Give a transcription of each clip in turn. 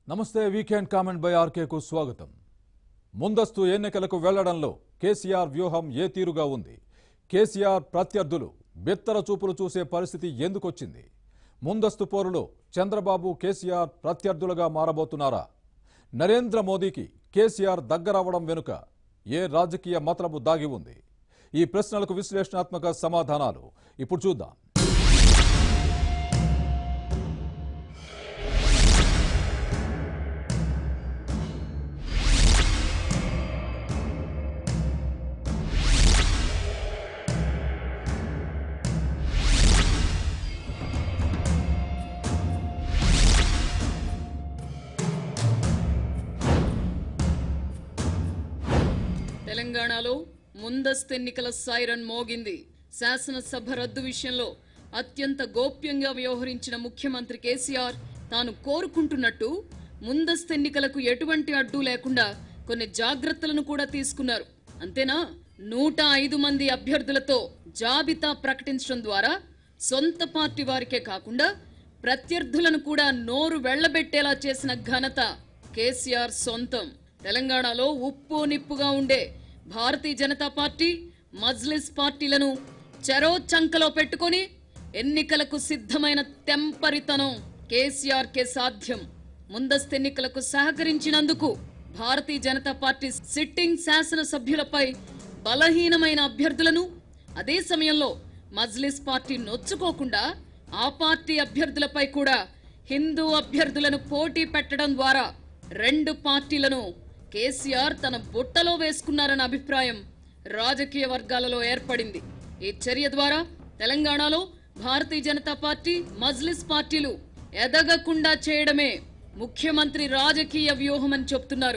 నమస్తే weekend comment by ఆర్కేకు స్వాగతం ముందస్తు ఎన్నికలకు వెళ్లడంలో కేసీఆర్ వ్యూహం ఏ తీరుగా ఉంది కేసీఆర్ ప్రత్యర్థులు బెత్తర చూపులు చూసే పరిస్థితి ఎందుకొచ్చింది ముందస్తు పోరులో చంద్రబాబు కేసీఆర్ ప్రత్యర్థులుగా మారబోతున్నారా నరేంద్ర మోదీకి కేసీఆర్ దగ్గరవడం వెనుక ఏ రాజకీయ మతలబు దాగి ఉంది ఈ ప్రశ్నలకు విశ్లేషణాత్మక సమాధానాలు ఇప్పుడు చూద్దాం తెలంగాణలో ముందస్తు ఎన్నికల సైరన్ మోగింది శాసనసభ రద్దు విషయంలో అత్యంత గోప్యంగా వ్యవహరించిన ముఖ్యమంత్రి కేసీఆర్ తాను కోరుకుంటున్నట్టు ముందస్తు ఎన్నికలకు ఎటువంటి అడ్డు లేకుండా కొన్ని జాగ్రత్తలను కూడా తీసుకున్నారు అంతేనా నూట ఐదు మంది అభ్యర్థులతో జాబితా ప్రకటించడం ద్వారా సొంత పార్టీ వారికే కాకుండా ప్రత్యర్థులను కూడా నోరు వెళ్లబెట్టేలా చేసిన ఘనత కేసీఆర్ సొంతం తెలంగాణలో ఉప్పు నిప్పుగా ఉండే భారతీయ జనతా పార్టీ మజ్లిస్ పార్టీలను చెరో చంకలో పెట్టుకొని ఎన్నికలకు సిద్ధమైన తెంపరితనం కేసీఆర్ కే సాధ్యం ముందస్తు ఎన్నికలకు సహకరించినందుకు భారతీయ జనతా పార్టీ సిట్టింగ్ శాసనసభ్యులపై బలహీనమైన అభ్యర్థులను అదే సమయంలో మజ్లిస్ పార్టీ నొచ్చుకోకుండా ఆ పార్టీ అభ్యర్థులపై కూడా హిందూ అభ్యర్థులను పోటీ పెట్టడం ద్వారా రెండు పార్టీలను కేసీఆర్ తన బుట్టలో వేసుకున్నారన్న అభిప్రాయం రాజకీయ వర్గాలలో ఏర్పడింది ఈ చర్య ద్వారా తెలంగాణలో భారతీయ జనతా పార్టీ మజ్లిస్ పార్టీలు ఎదగకుండా చేయడమే ముఖ్యమంత్రి రాజకీయ వ్యూహమని చెప్తున్నారు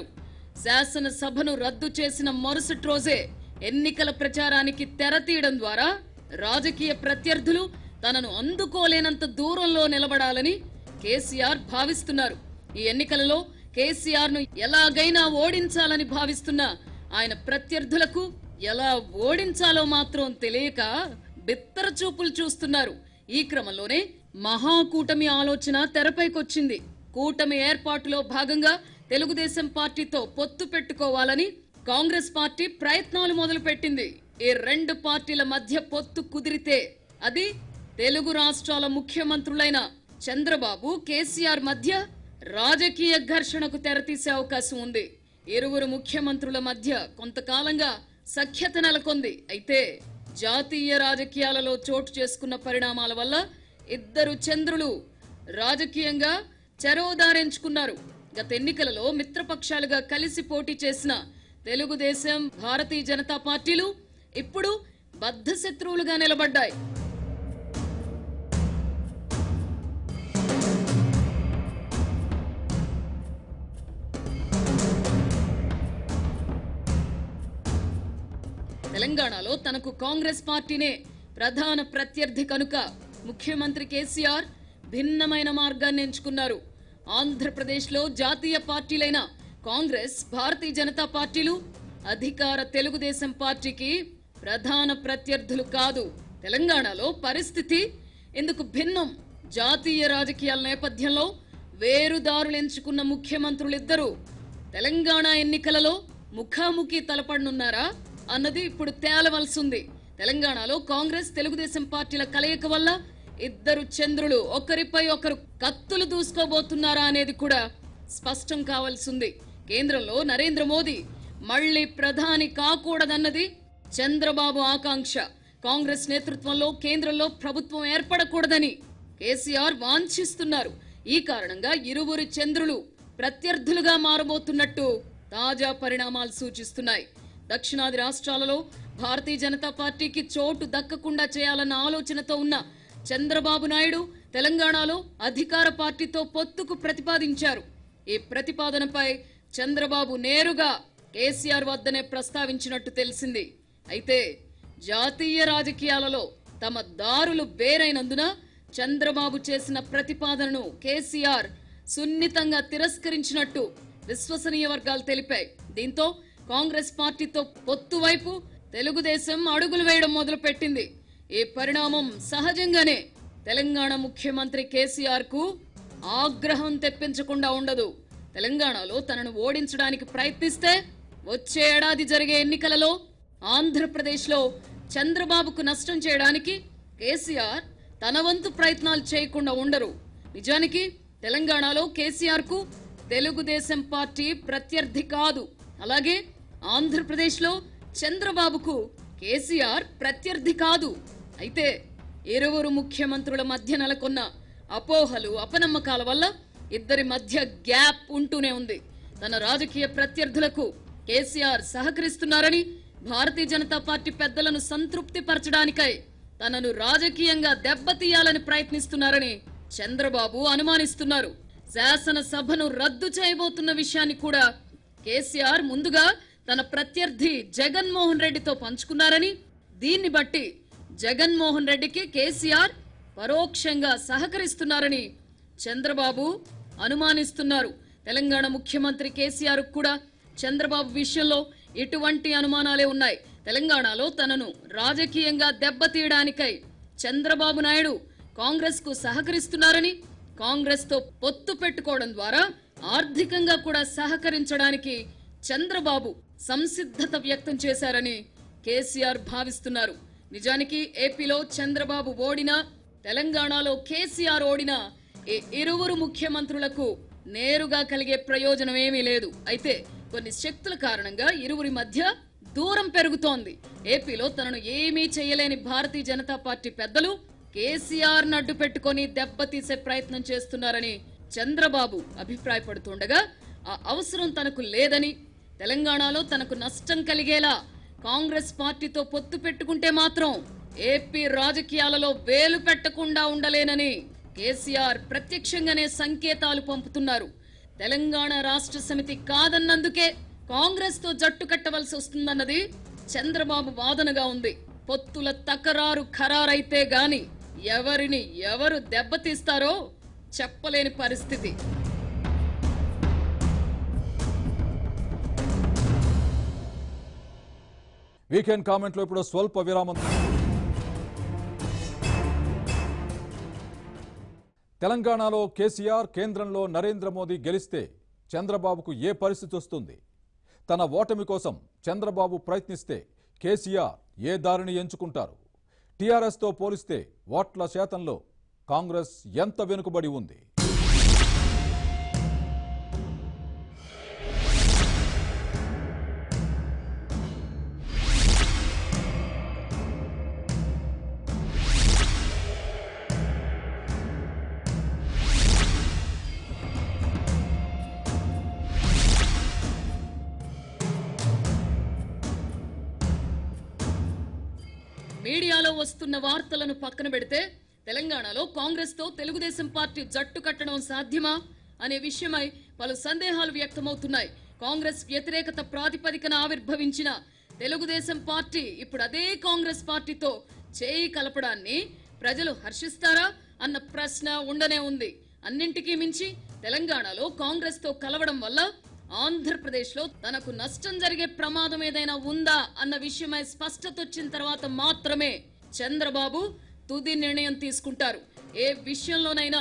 శాసనసభను రద్దు చేసిన మరుసటి రోజే ఎన్నికల ప్రచారానికి తెర తీయడం ద్వారా రాజకీయ ప్రత్యర్థులు తనను అందుకోలేనంత దూరంలో నిలబడాలని కేసీఆర్ భావిస్తున్నారు ఈ ఎన్నికలలో కేసీఆర్ ను ఎలాగైనా ఓడించాలని భావిస్తున్న ఆయన ప్రత్యర్థులకు ఎలా ఓడించాలో మాత్రం తెలియక బిత్తర చూపులు చూస్తున్నారు ఈ క్రమంలోనే మహాకూటమి ఆలోచన తెరపైకొచ్చింది కూటమి ఏర్పాటులో భాగంగా తెలుగుదేశం పార్టీతో పొత్తు పెట్టుకోవాలని కాంగ్రెస్ పార్టీ ప్రయత్నాలు మొదలుపెట్టింది ఈ రెండు పార్టీల మధ్య పొత్తు కుదిరితే అది తెలుగు రాష్ట్రాల ముఖ్యమంత్రులైన చంద్రబాబు కేసీఆర్ మధ్య రాజకీయ ఘర్షణకు తెరతీసే అవకాశం ఉంది ఇరువురు ముఖ్యమంత్రుల మధ్య కొంతకాలంగా సఖ్యత నెలకొంది అయితే జాతీయ రాజకీయాలలో చోటు చేసుకున్న పరిణామాల వల్ల ఇద్దరు చంద్రులు రాజకీయంగా చెరోదారించుకున్నారు గత ఎన్నికలలో మిత్రపక్షాలుగా కలిసి పోటీ చేసిన తెలుగుదేశం భారతీయ జనతా పార్టీలు ఇప్పుడు బద్ధ శత్రువులుగా నిలబడ్డాయి తెలంగాణలో తనకు కాంగ్రెస్ పార్టీనే ప్రధాన ప్రత్యర్థి కనుక ముఖ్యమంత్రి కేసీఆర్ భిన్నమైన మార్గాన్ని ఎంచుకున్నారు ఆంధ్రప్రదేశ్లో జాతీయ పార్టీలైన కాంగ్రెస్ భారతీయ జనతా పార్టీలు అధికార తెలుగుదేశం పార్టీకి ప్రధాన ప్రత్యర్థులు కాదు తెలంగాణలో పరిస్థితి ఇందుకు భిన్నం జాతీయ రాజకీయాల నేపథ్యంలో వేరుదారులు ఎంచుకున్న ముఖ్యమంత్రులిద్దరూ తెలంగాణ ఎన్నికలలో ముఖాముఖి తలపడనున్నారా అన్నది ఇప్పుడు తేలవలసింది తెలంగాణలో కాంగ్రెస్ తెలుగుదేశం పార్టీల కలయిక వల్ల ఇద్దరు చంద్రులు ఒకరిపై ఒకరు కత్తులు దూసుకోబోతున్నారా అనేది కూడా స్పష్టం కావాల్సింది కేంద్రంలో నరేంద్ర మోదీ మళ్లీ ప్రధాని కాకూడదన్నది చంద్రబాబు ఆకాంక్ష కాంగ్రెస్ నేతృత్వంలో కేంద్రంలో ప్రభుత్వం ఏర్పడకూడదని కేసీఆర్ వాంఛిస్తున్నారు ఈ కారణంగా ఇరువురి చంద్రులు ప్రత్యర్థులుగా మారబోతున్నట్టు తాజా పరిణామాలు సూచిస్తున్నాయి దక్షిణాది రాష్ట్రాలలో భారతీయ జనతా పార్టీకి చోటు దక్కకుండా చేయాలన్న ఆలోచనతో ఉన్న చంద్రబాబు నాయుడు తెలంగాణలో అధికార పార్టీతో పొత్తుకు ప్రతిపాదించారు ఈ ప్రతిపాదనపై చంద్రబాబు నేరుగా కేసీఆర్ వద్దనే ప్రస్తావించినట్టు తెలిసింది అయితే జాతీయ రాజకీయాలలో తమ దారులు వేరైనందున చంద్రబాబు చేసిన ప్రతిపాదనను కేసీఆర్ సున్నితంగా తిరస్కరించినట్టు విశ్వసనీయ వర్గాలు తెలిపాయి దీంతో కాంగ్రెస్ పార్టీతో పొత్తు వైపు తెలుగుదేశం అడుగులు వేయడం మొదలుపెట్టింది ఈ పరిణామం సహజంగానే తెలంగాణ ముఖ్యమంత్రి కేసీఆర్ కు ఆగ్రహం తెప్పించకుండా ఉండదు తెలంగాణలో తనను ఓడించడానికి ప్రయత్నిస్తే వచ్చే ఏడాది జరిగే ఎన్నికలలో ఆంధ్రప్రదేశ్లో చంద్రబాబుకు నష్టం చేయడానికి కేసీఆర్ తన వంతు ప్రయత్నాలు చేయకుండా ఉండరు నిజానికి తెలంగాణలో కేసీఆర్ కు తెలుగుదేశం పార్టీ ప్రత్యర్థి కాదు అలాగే ఆంధ్రప్రదేశ్లో చంద్రబాబుకు కేసీఆర్ ప్రత్యర్థి కాదు అయితే ఇరువురు ముఖ్యమంత్రుల మధ్య నెలకొన్న అపోహలు అపనమ్మకాల వల్ల ఇద్దరి మధ్య గ్యాప్ ఉంటూనే ఉంది తన రాజకీయ ప్రత్యర్థులకు కేసీఆర్ సహకరిస్తున్నారని భారతీయ జనతా పార్టీ పెద్దలను సంతృప్తి పరచడానికై తనను రాజకీయంగా దెబ్బతీయాలని ప్రయత్నిస్తున్నారని చంద్రబాబు అనుమానిస్తున్నారు శాసనసభను రద్దు చేయబోతున్న విషయాన్ని కూడా కేసీఆర్ ముందుగా తన ప్రత్యర్థి జగన్మోహన్ రెడ్డితో పంచుకున్నారని దీన్ని బట్టి జగన్మోహన్ రెడ్డికి కేసీఆర్ పరోక్షంగా సహకరిస్తున్నారని చంద్రబాబు అనుమానిస్తున్నారు తెలంగాణ ముఖ్యమంత్రి కేసీఆర్ కూడా చంద్రబాబు విషయంలో ఇటువంటి అనుమానాలే ఉన్నాయి తెలంగాణలో తనను రాజకీయంగా దెబ్బతీయడానికై చంద్రబాబు నాయుడు కాంగ్రెస్ కు సహకరిస్తున్నారని కాంగ్రెస్ తో పొత్తు పెట్టుకోవడం ద్వారా ఆర్థికంగా కూడా సహకరించడానికి చంద్రబాబు సంసిద్ధత వ్యక్తం చేశారని కేసీఆర్ భావిస్తున్నారు నిజానికి ఏపీలో చంద్రబాబు ఓడినా తెలంగాణలో కేసీఆర్ ఓడినా ఈ ఇరువురు ముఖ్యమంత్రులకు నేరుగా కలిగే ప్రయోజనం ఏమీ లేదు అయితే కొన్ని శక్తుల కారణంగా ఇరువురి మధ్య దూరం పెరుగుతోంది ఏపీలో తనను ఏమీ చేయలేని భారతీయ జనతా పార్టీ పెద్దలు కేసీఆర్ అడ్డు పెట్టుకొని దెబ్బతీసే ప్రయత్నం చేస్తున్నారని చంద్రబాబు అభిప్రాయపడుతుండగా ఆ అవసరం తనకు లేదని తెలంగాణలో తనకు నష్టం కలిగేలా కాంగ్రెస్ పార్టీతో పొత్తు పెట్టుకుంటే మాత్రం ఏపీ రాజకీయాలలో వేలు పెట్టకుండా ఉండలేనని కేసీఆర్ ప్రత్యక్షంగానే సంకేతాలు పంపుతున్నారు తెలంగాణ రాష్ట్ర సమితి కాదన్నందుకే కాంగ్రెస్ తో జట్టు కట్టవలసి వస్తుందన్నది చంద్రబాబు వాదనగా ఉంది పొత్తుల తకరారు ఖరారైతే గాని ఎవరిని ఎవరు దెబ్బతీస్తారో చెప్పలేని పరిస్థితి వీకెండ్ కామెంట్లో ఇప్పుడు స్వల్ప విరామం తెలంగాణలో కేసీఆర్ కేంద్రంలో నరేంద్ర మోదీ గెలిస్తే చంద్రబాబుకు ఏ పరిస్థితి వస్తుంది తన ఓటమి కోసం చంద్రబాబు ప్రయత్నిస్తే కేసీఆర్ ఏ దారిని ఎంచుకుంటారు టీఆర్ఎస్తో పోలిస్తే ఓట్ల శాతంలో కాంగ్రెస్ ఎంత వెనుకబడి ఉంది మీడియాలో వస్తున్న వార్తలను పక్కన పెడితే తెలంగాణలో కాంగ్రెస్ తో తెలుగుదేశం పార్టీ జట్టు కట్టడం సాధ్యమా అనే విషయమై పలు సందేహాలు వ్యక్తమవుతున్నాయి కాంగ్రెస్ వ్యతిరేకత ప్రాతిపదికన ఆవిర్భవించిన తెలుగుదేశం పార్టీ ఇప్పుడు అదే కాంగ్రెస్ పార్టీతో చేయి కలపడాన్ని ప్రజలు హర్షిస్తారా అన్న ప్రశ్న ఉండనే ఉంది అన్నింటికీ మించి తెలంగాణలో కాంగ్రెస్ తో కలవడం వల్ల ఆంధ్రప్రదేశ్ లో తనకు నష్టం జరిగే ప్రమాదం ఏదైనా ఉందా అన్న విషయమై స్పష్టత వచ్చిన తర్వాత మాత్రమే చంద్రబాబు తుది నిర్ణయం తీసుకుంటారు ఏ విషయంలోనైనా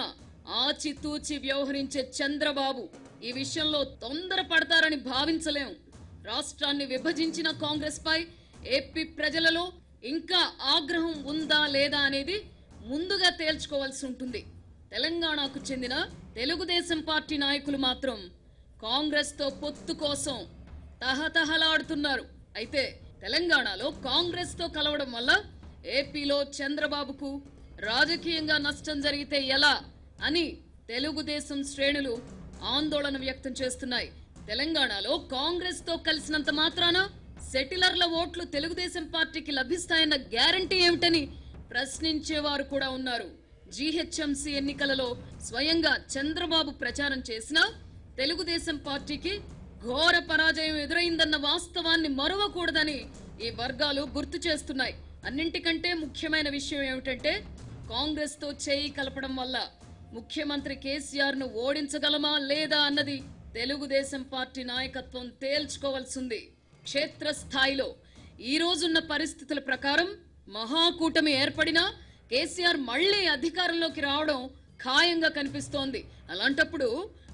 ఆచితూచి వ్యవహరించే చంద్రబాబు ఈ విషయంలో తొందర పడతారని భావించలేం రాష్ట్రాన్ని విభజించిన కాంగ్రెస్ పై ఏపీ ప్రజలలో ఇంకా ఆగ్రహం ఉందా లేదా అనేది ముందుగా తేల్చుకోవాల్సి ఉంటుంది తెలంగాణకు చెందిన తెలుగుదేశం పార్టీ నాయకులు మాత్రం కాంగ్రెస్ తో పొత్తు కోసం తహతహలాడుతున్నారు అయితే తెలంగాణలో కాంగ్రెస్ తో కలవడం వల్ల ఏపీలో చంద్రబాబుకు రాజకీయంగా నష్టం జరిగితే ఎలా అని తెలుగుదేశం శ్రేణులు ఆందోళన వ్యక్తం చేస్తున్నాయి తెలంగాణలో కాంగ్రెస్ తో కలిసినంత మాత్రాన సెటిలర్ల ఓట్లు తెలుగుదేశం పార్టీకి లభిస్తాయన్న గ్యారంటీ ఏమిటని ప్రశ్నించేవారు కూడా ఉన్నారు జీహెచ్ఎంసీ ఎన్నికలలో స్వయంగా చంద్రబాబు ప్రచారం చేసినా తెలుగుదేశం పార్టీకి ఘోర పరాజయం ఎదురైందన్న వాస్తవాన్ని మరువకూడదని ఈ వర్గాలు గుర్తు చేస్తున్నాయి అన్నింటికంటే ముఖ్యమైన విషయం ఏమిటంటే కాంగ్రెస్ తో చేయి కలపడం వల్ల ముఖ్యమంత్రి కేసీఆర్ ను ఓడించగలమా లేదా అన్నది తెలుగుదేశం పార్టీ నాయకత్వం తేల్చుకోవాల్సింది క్షేత్రస్థాయిలో ఈ రోజున్న పరిస్థితుల ప్రకారం మహాకూటమి ఏర్పడినా కేసీఆర్ మళ్లీ అధికారంలోకి రావడం ఖాయంగా కనిపిస్తోంది అలాంటప్పుడు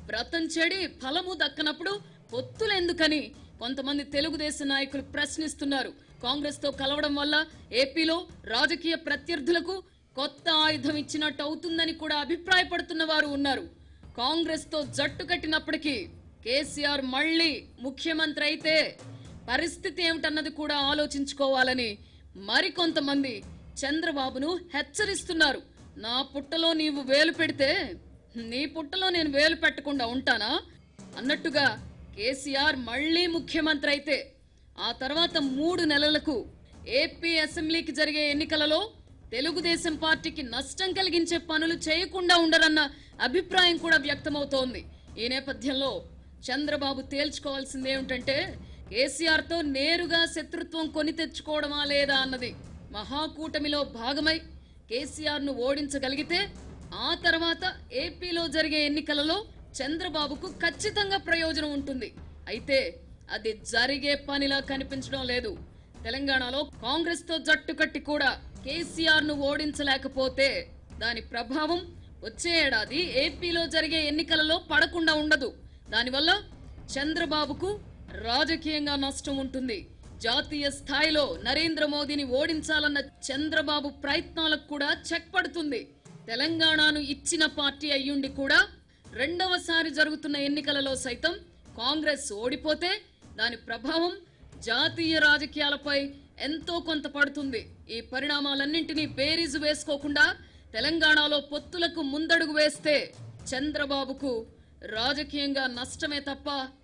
వ్రతం చెడి ఫలము దక్కనప్పుడు పొత్తులెందుకని కొంతమంది తెలుగుదేశం నాయకులు ప్రశ్నిస్తున్నారు కాంగ్రెస్ తో కలవడం వల్ల ఏపీలో రాజకీయ ప్రత్యర్థులకు కొత్త ఆయుధం ఇచ్చినట్టు అవుతుందని కూడా అభిప్రాయపడుతున్న వారు ఉన్నారు కాంగ్రెస్ తో జట్టు కట్టినప్పటికీ కేసీఆర్ మళ్ళీ ముఖ్యమంత్రి అయితే పరిస్థితి ఏమిటన్నది కూడా ఆలోచించుకోవాలని మరికొంతమంది చంద్రబాబును హెచ్చరిస్తున్నారు నా పుట్టలో నీవు వేలు పెడితే నీ పుట్టలో నేను వేలు పెట్టకుండా ఉంటానా అన్నట్టుగా కేసీఆర్ మళ్ళీ ముఖ్యమంత్రి అయితే ఆ తర్వాత మూడు నెలలకు ఏపీ అసెంబ్లీకి జరిగే ఎన్నికలలో తెలుగుదేశం పార్టీకి నష్టం కలిగించే పనులు చేయకుండా ఉండరన్న అభిప్రాయం కూడా వ్యక్తమవుతోంది ఈ నేపథ్యంలో చంద్రబాబు తేల్చుకోవాల్సింది ఏమిటంటే కేసీఆర్ తో నేరుగా శత్రుత్వం కొని తెచ్చుకోవడమా లేదా అన్నది మహాకూటమిలో భాగమై కేసీఆర్ ను ఓడించగలిగితే ఆ తర్వాత ఏపీలో జరిగే ఎన్నికలలో చంద్రబాబుకు ఖచ్చితంగా ప్రయోజనం ఉంటుంది అయితే అది జరిగే పనిలా కనిపించడం లేదు తెలంగాణలో కాంగ్రెస్ తో జట్టు కట్టి కూడా కేసీఆర్ ను ఓడించలేకపోతే దాని ప్రభావం వచ్చే ఏడాది ఏపీలో జరిగే ఎన్నికలలో పడకుండా ఉండదు దానివల్ల చంద్రబాబుకు రాజకీయంగా నష్టం ఉంటుంది జాతీయ స్థాయిలో నరేంద్ర మోదీని ఓడించాలన్న చంద్రబాబు ప్రయత్నాలకు కూడా చెక్ పడుతుంది తెలంగాణను ఇచ్చిన పార్టీ అయ్యుండి కూడా రెండవసారి జరుగుతున్న ఎన్నికలలో సైతం కాంగ్రెస్ ఓడిపోతే దాని ప్రభావం జాతీయ రాజకీయాలపై ఎంతో కొంత పడుతుంది ఈ పరిణామాలన్నింటినీ బేరీజు వేసుకోకుండా తెలంగాణలో పొత్తులకు ముందడుగు వేస్తే చంద్రబాబుకు రాజకీయంగా నష్టమే తప్ప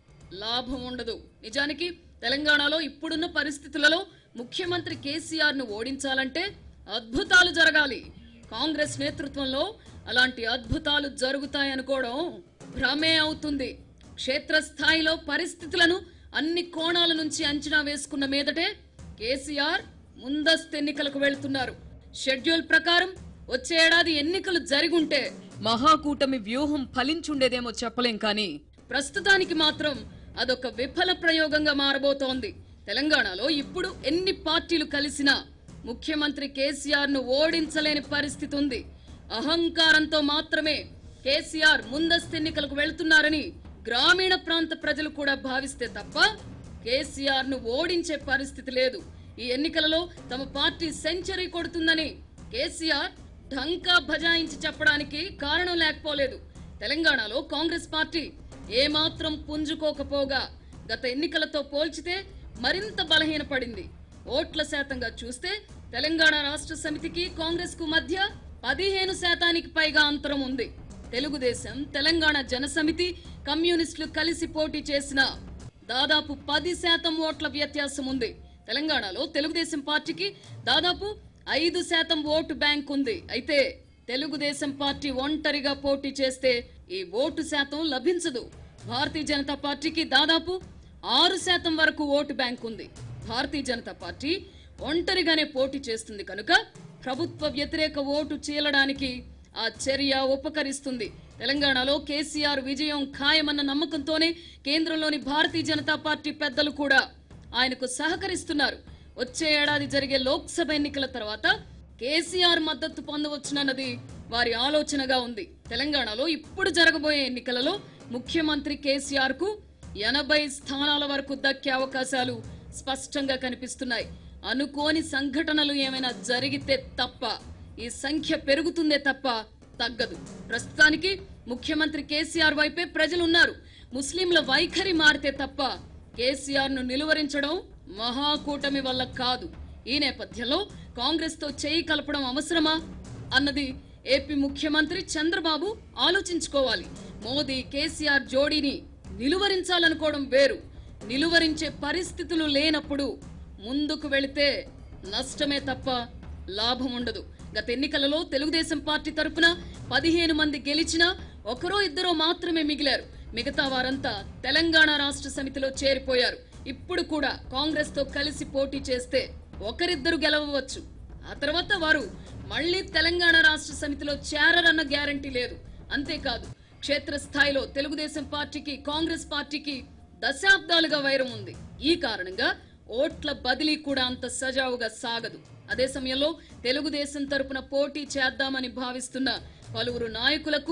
లాభం ఉండదు నిజానికి తెలంగాణలో ఇప్పుడున్న పరిస్థితులలో ముఖ్యమంత్రి కేసీఆర్ ను ఓడించాలంటే అద్భుతాలు జరగాలి కాంగ్రెస్ నేతృత్వంలో అలాంటి అద్భుతాలు జరుగుతాయనుకోవడం భ్రమే అవుతుంది క్షేత్రస్థాయిలో పరిస్థితులను అన్ని కోణాల నుంచి అంచనా వేసుకున్న మీదటే కేసీఆర్ ముందస్తు ఎన్నికలకు వెళ్తున్నారు షెడ్యూల్ ప్రకారం వచ్చే ఏడాది ఎన్నికలు జరిగుంటే మహాకూటమి వ్యూహం ఫలించుండేదేమో చెప్పలేం కానీ ప్రస్తుతానికి మాత్రం అదొక విఫల ప్రయోగంగా మారబోతోంది తెలంగాణలో ఇప్పుడు ఎన్ని పార్టీలు కలిసినా ముఖ్యమంత్రి కేసీఆర్ ను ఓడించలేని పరిస్థితి ఉంది అహంకారంతో మాత్రమే కేసీఆర్ ముందస్తు ఎన్నికలకు వెళ్తున్నారని గ్రామీణ ప్రాంత ప్రజలు కూడా భావిస్తే తప్ప కేసీఆర్ ను ఓడించే పరిస్థితి లేదు ఈ ఎన్నికలలో తమ పార్టీ సెంచరీ కొడుతుందని కేసీఆర్ ఢంకా బజాయించి చెప్పడానికి కారణం లేకపోలేదు తెలంగాణలో కాంగ్రెస్ పార్టీ ఏమాత్రం పుంజుకోకపోగా గత ఎన్నికలతో పోల్చితే మరింత బలహీనపడింది ఓట్ల శాతంగా చూస్తే తెలంగాణ రాష్ట్ర సమితికి కాంగ్రెస్ కు మధ్య పదిహేను శాతానికి పైగా అంతరం ఉంది తెలుగుదేశం తెలంగాణ జనసమితి కమ్యూనిస్టులు కలిసి పోటీ చేసిన దాదాపు పది శాతం ఓట్ల వ్యత్యాసం ఉంది తెలంగాణలో తెలుగుదేశం పార్టీకి దాదాపు ఐదు శాతం ఓటు బ్యాంక్ ఉంది అయితే తెలుగుదేశం పార్టీ ఒంటరిగా పోటీ చేస్తే ఈ ఓటు శాతం లభించదు భారతీయ జనతా పార్టీకి దాదాపు ఆరు శాతం వరకు ఓటు బ్యాంక్ ఉంది భారతీయ జనతా పార్టీ ఒంటరిగానే పోటీ చేస్తుంది కనుక ప్రభుత్వ వ్యతిరేక ఓటు చీలడానికి ఆ చర్య ఉపకరిస్తుంది తెలంగాణలో కేసీఆర్ విజయం ఖాయమన్న నమ్మకంతోనే కేంద్రంలోని భారతీయ జనతా పార్టీ పెద్దలు కూడా ఆయనకు సహకరిస్తున్నారు వచ్చే ఏడాది జరిగే లోక్సభ ఎన్నికల తర్వాత కేసీఆర్ మద్దతు పొందవచ్చునన్నది వారి ఆలోచనగా ఉంది తెలంగాణలో ఇప్పుడు జరగబోయే ఎన్నికలలో ముఖ్యమంత్రి కేసీఆర్ కు ఎనభై స్థానాల వరకు దక్కే అవకాశాలు స్పష్టంగా కనిపిస్తున్నాయి అనుకోని సంఘటనలు ఏమైనా జరిగితే తప్ప ఈ సంఖ్య పెరుగుతుందే తప్ప తగ్గదు ప్రస్తుతానికి ముఖ్యమంత్రి కేసీఆర్ వైపే ప్రజలున్నారు ముస్లింల వైఖరి మారితే తప్ప కేసీఆర్ ను నిలువరించడం మహాకూటమి వల్ల కాదు ఈ నేపథ్యంలో కాంగ్రెస్ తో చేయి కలపడం అవసరమా అన్నది ఏపీ ముఖ్యమంత్రి చంద్రబాబు ఆలోచించుకోవాలి మోదీ కేసీఆర్ జోడీని నిలువరించాలనుకోవడం వేరు నిలువరించే పరిస్థితులు లేనప్పుడు ముందుకు వెళితే నష్టమే తప్ప లాభం ఉండదు గత ఎన్నికలలో తెలుగుదేశం పార్టీ తరపున పదిహేను మంది గెలిచినా ఒకరో ఇద్దరో మాత్రమే మిగిలారు మిగతా వారంతా తెలంగాణ రాష్ట్ర సమితిలో చేరిపోయారు ఇప్పుడు కూడా కాంగ్రెస్ తో కలిసి పోటీ చేస్తే ఒకరిద్దరు గెలవవచ్చు ఆ తర్వాత వారు మళ్ళీ తెలంగాణ రాష్ట్ర సమితిలో చేరరన్న గ్యారంటీ లేదు అంతేకాదు క్షేత్రస్థాయిలో తెలుగుదేశం పార్టీకి కాంగ్రెస్ పార్టీకి దశాబ్దాలుగా వైరం ఉంది ఈ కారణంగా ఓట్ల బదిలీ కూడా అంత సజావుగా సాగదు అదే సమయంలో తెలుగుదేశం తరపున పోటీ చేద్దామని భావిస్తున్న పలువురు నాయకులకు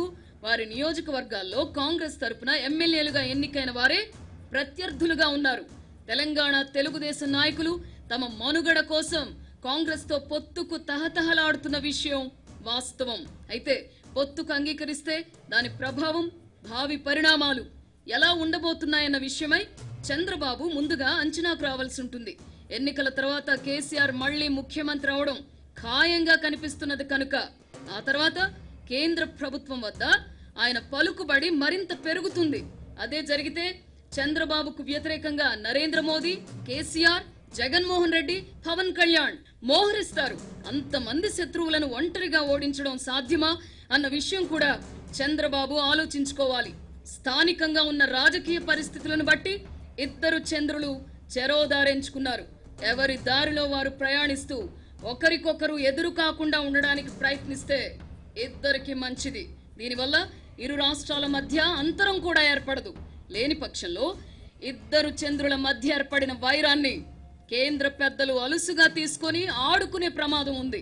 వారి నియోజకవర్గాల్లో కాంగ్రెస్ తరపున ఎమ్మెల్యేలుగా ఎన్నికైన వారే ప్రత్యర్థులుగా ఉన్నారు తెలంగాణ తెలుగుదేశం నాయకులు తమ మనుగడ కోసం కాంగ్రెస్ తో పొత్తుకు తహతహలాడుతున్న విషయం వాస్తవం అయితే పొత్తుకు అంగీకరిస్తే దాని ప్రభావం భావి పరిణామాలు ఎలా ఉండబోతున్నాయన్న విషయమై చంద్రబాబు ముందుగా అంచనాకు రావాల్సి ఉంటుంది ఎన్నికల తర్వాత కేసీఆర్ మళ్లీ ముఖ్యమంత్రి అవడం ఖాయంగా కనిపిస్తున్నది కనుక ఆ తర్వాత కేంద్ర ప్రభుత్వం వద్ద ఆయన పలుకుబడి మరింత పెరుగుతుంది అదే జరిగితే చంద్రబాబుకు వ్యతిరేకంగా నరేంద్ర మోదీ కేసీఆర్ జగన్మోహన్ రెడ్డి పవన్ కళ్యాణ్ మోహరిస్తారు అంతమంది శత్రువులను ఒంటరిగా ఓడించడం సాధ్యమా అన్న విషయం కూడా చంద్రబాబు ఆలోచించుకోవాలి స్థానికంగా ఉన్న రాజకీయ పరిస్థితులను బట్టి ఇద్దరు చంద్రులు చెరోదారెంచుకున్నారు ఎవరి దారిలో వారు ప్రయాణిస్తూ ఒకరికొకరు ఎదురు కాకుండా ఉండడానికి ప్రయత్నిస్తే ఇద్దరికి మంచిది దీనివల్ల ఇరు రాష్ట్రాల మధ్య అంతరం కూడా ఏర్పడదు లేని పక్షంలో ఇద్దరు చంద్రుల మధ్య ఏర్పడిన వైరాన్ని కేంద్ర పెద్దలు అలుసుగా తీసుకొని ఆడుకునే ప్రమాదం ఉంది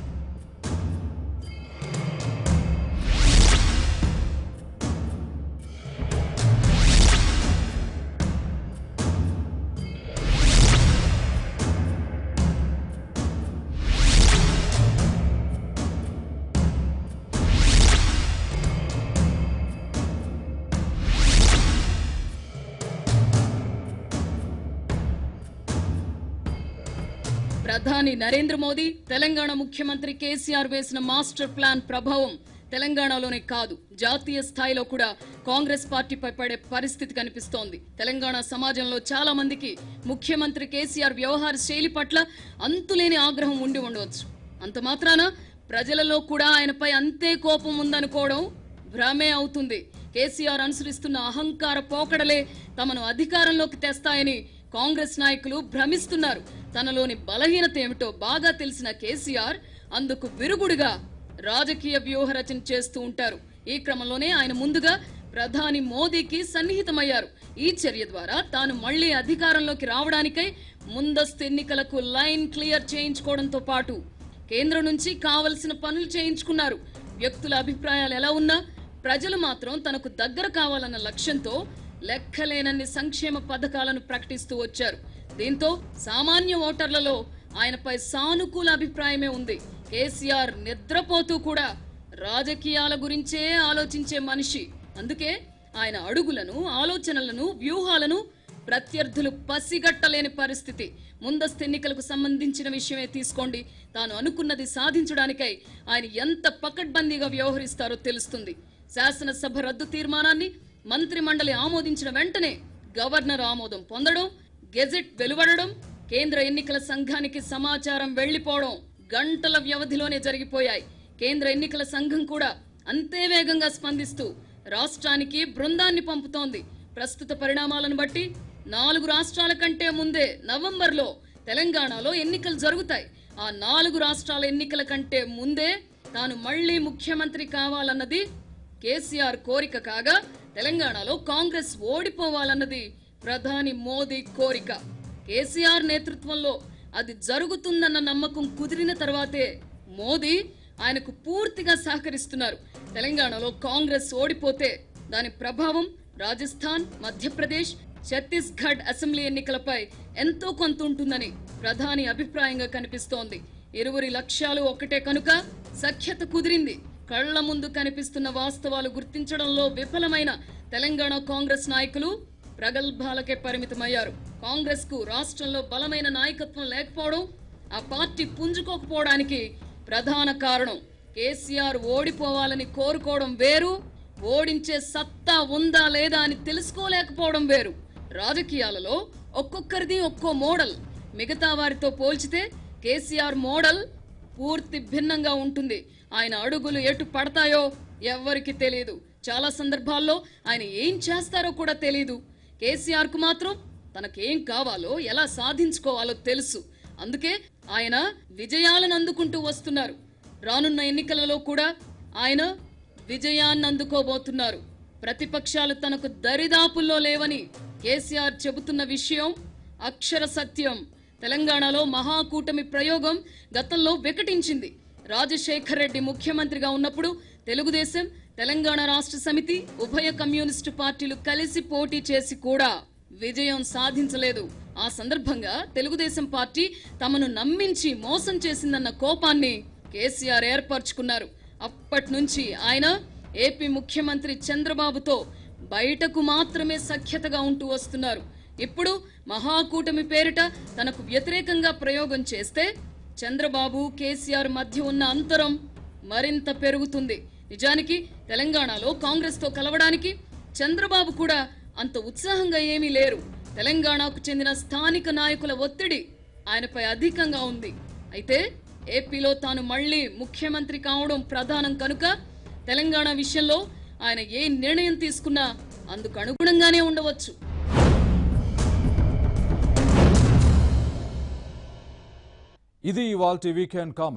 ప్రధాని నరేంద్ర మోదీ తెలంగాణ ముఖ్యమంత్రి కేసీఆర్ వేసిన మాస్టర్ ప్లాన్ ప్రభావం తెలంగాణలోనే కాదు జాతీయ స్థాయిలో కూడా కాంగ్రెస్ పార్టీపై పడే పరిస్థితి కనిపిస్తోంది తెలంగాణ సమాజంలో చాలా మందికి ముఖ్యమంత్రి కేసీఆర్ వ్యవహార శైలి పట్ల అంతులేని ఆగ్రహం ఉండి ఉండవచ్చు అంత మాత్రాన ప్రజలలో కూడా ఆయనపై అంతే కోపం ఉందనుకోవడం భ్రమే అవుతుంది కేసీఆర్ అనుసరిస్తున్న అహంకార పోకడలే తమను అధికారంలోకి తెస్తాయని కాంగ్రెస్ నాయకులు భ్రమిస్తున్నారు తనలోని బలహీనత ఏమిటో బాగా తెలిసిన కేసీఆర్ అందుకు విరుగుడుగా రాజకీయ వ్యూహ రచన చేస్తూ ఉంటారు ఈ క్రమంలోనే ఆయన ముందుగా ప్రధాని మోదీకి సన్నిహితమయ్యారు ఈ చర్య ద్వారా తాను మళ్లీ అధికారంలోకి రావడానికై ముందస్తు ఎన్నికలకు లైన్ క్లియర్ చేయించుకోవడంతో పాటు కేంద్రం నుంచి కావలసిన పనులు చేయించుకున్నారు వ్యక్తుల అభిప్రాయాలు ఎలా ఉన్నా ప్రజలు మాత్రం తనకు దగ్గర కావాలన్న లక్ష్యంతో లెక్కలేనన్ని సంక్షేమ పథకాలను ప్రకటిస్తూ వచ్చారు దీంతో సామాన్య ఓటర్లలో ఆయనపై సానుకూల అభిప్రాయమే ఉంది కేసీఆర్ నిద్రపోతూ కూడా రాజకీయాల గురించే ఆలోచించే మనిషి అందుకే ఆయన అడుగులను ఆలోచనలను వ్యూహాలను ప్రత్యర్థులు పసిగట్టలేని పరిస్థితి ముందస్తు ఎన్నికలకు సంబంధించిన విషయమే తీసుకోండి తాను అనుకున్నది సాధించడానికై ఆయన ఎంత పకడ్బందీగా వ్యవహరిస్తారో తెలుస్తుంది శాసనసభ రద్దు తీర్మానాన్ని మంత్రి మండలి ఆమోదించిన వెంటనే గవర్నర్ ఆమోదం పొందడం గెజెట్ వెలువడడం కేంద్ర ఎన్నికల సంఘానికి సమాచారం వెళ్లిపోవడం గంటల వ్యవధిలోనే జరిగిపోయాయి కేంద్ర ఎన్నికల సంఘం కూడా అంతే వేగంగా స్పందిస్తూ రాష్ట్రానికి బృందాన్ని పంపుతోంది ప్రస్తుత పరిణామాలను బట్టి నాలుగు రాష్ట్రాల కంటే ముందే నవంబర్లో తెలంగాణలో ఎన్నికలు జరుగుతాయి ఆ నాలుగు రాష్ట్రాల ఎన్నికల కంటే ముందే తాను మళ్లీ ముఖ్యమంత్రి కావాలన్నది కేసీఆర్ కోరిక కాగా తెలంగాణలో కాంగ్రెస్ ఓడిపోవాలన్నది ప్రధాని మోదీ కోరిక కేసీఆర్ నేతృత్వంలో అది జరుగుతుందన్న నమ్మకం కుదిరిన తర్వాతే మోదీ ఆయనకు పూర్తిగా సహకరిస్తున్నారు తెలంగాణలో కాంగ్రెస్ ఓడిపోతే దాని ప్రభావం రాజస్థాన్ మధ్యప్రదేశ్ ఛత్తీస్గఢ్ అసెంబ్లీ ఎన్నికలపై ఎంతో కొంత ఉంటుందని ప్రధాని అభిప్రాయంగా కనిపిస్తోంది ఇరువురి లక్ష్యాలు ఒకటే కనుక సఖ్యత కుదిరింది కళ్ల ముందు కనిపిస్తున్న వాస్తవాలు గుర్తించడంలో విఫలమైన తెలంగాణ కాంగ్రెస్ నాయకులు ప్రగల్భాలకే పరిమితమయ్యారు కాంగ్రెస్ కు రాష్ట్రంలో బలమైన నాయకత్వం లేకపోవడం ఆ పార్టీ పుంజుకోకపోవడానికి ప్రధాన కారణం కేసీఆర్ ఓడిపోవాలని కోరుకోవడం వేరు ఓడించే సత్తా ఉందా లేదా అని తెలుసుకోలేకపోవడం వేరు రాజకీయాలలో ఒక్కొక్కరిది ఒక్కో మోడల్ మిగతా వారితో పోల్చితే కేసీఆర్ మోడల్ పూర్తి భిన్నంగా ఉంటుంది ఆయన అడుగులు ఎటు పడతాయో ఎవ్వరికి తెలియదు చాలా సందర్భాల్లో ఆయన ఏం చేస్తారో కూడా తెలియదు కేసీఆర్ కు మాత్రం తనకేం కావాలో ఎలా సాధించుకోవాలో తెలుసు అందుకే ఆయన విజయాలను అందుకుంటూ వస్తున్నారు రానున్న ఎన్నికలలో కూడా ఆయన విజయాన్ని అందుకోబోతున్నారు ప్రతిపక్షాలు తనకు దరిదాపుల్లో లేవని కేసీఆర్ చెబుతున్న విషయం అక్షర సత్యం తెలంగాణలో మహాకూటమి ప్రయోగం గతంలో వికటించింది రాజశేఖర్ రెడ్డి ముఖ్యమంత్రిగా ఉన్నప్పుడు తెలుగుదేశం తెలంగాణ రాష్ట్ర సమితి ఉభయ కమ్యూనిస్టు పార్టీలు కలిసి పోటీ చేసి కూడా విజయం సాధించలేదు ఆ సందర్భంగా తెలుగుదేశం పార్టీ తమను నమ్మించి మోసం చేసిందన్న కోపాన్ని కేసీఆర్ ఏర్పరచుకున్నారు అప్పటి నుంచి ఆయన ఏపీ ముఖ్యమంత్రి చంద్రబాబుతో బయటకు మాత్రమే సఖ్యతగా ఉంటూ వస్తున్నారు ఇప్పుడు మహాకూటమి పేరిట తనకు వ్యతిరేకంగా ప్రయోగం చేస్తే చంద్రబాబు కేసీఆర్ మధ్య ఉన్న అంతరం మరింత పెరుగుతుంది నిజానికి తెలంగాణలో కాంగ్రెస్ తో కలవడానికి చంద్రబాబు కూడా అంత ఉత్సాహంగా ఏమీ లేరు తెలంగాణకు చెందిన స్థానిక నాయకుల ఒత్తిడి ఆయనపై అధికంగా ఉంది అయితే ఏపీలో తాను మళ్లీ ముఖ్యమంత్రి కావడం ప్రధానం కనుక తెలంగాణ విషయంలో ఆయన ఏ నిర్ణయం తీసుకున్నా అందుకు అనుగుణంగానే ఉండవచ్చు ఇది ఇవాల్టి వీకెండ్ కామెంట్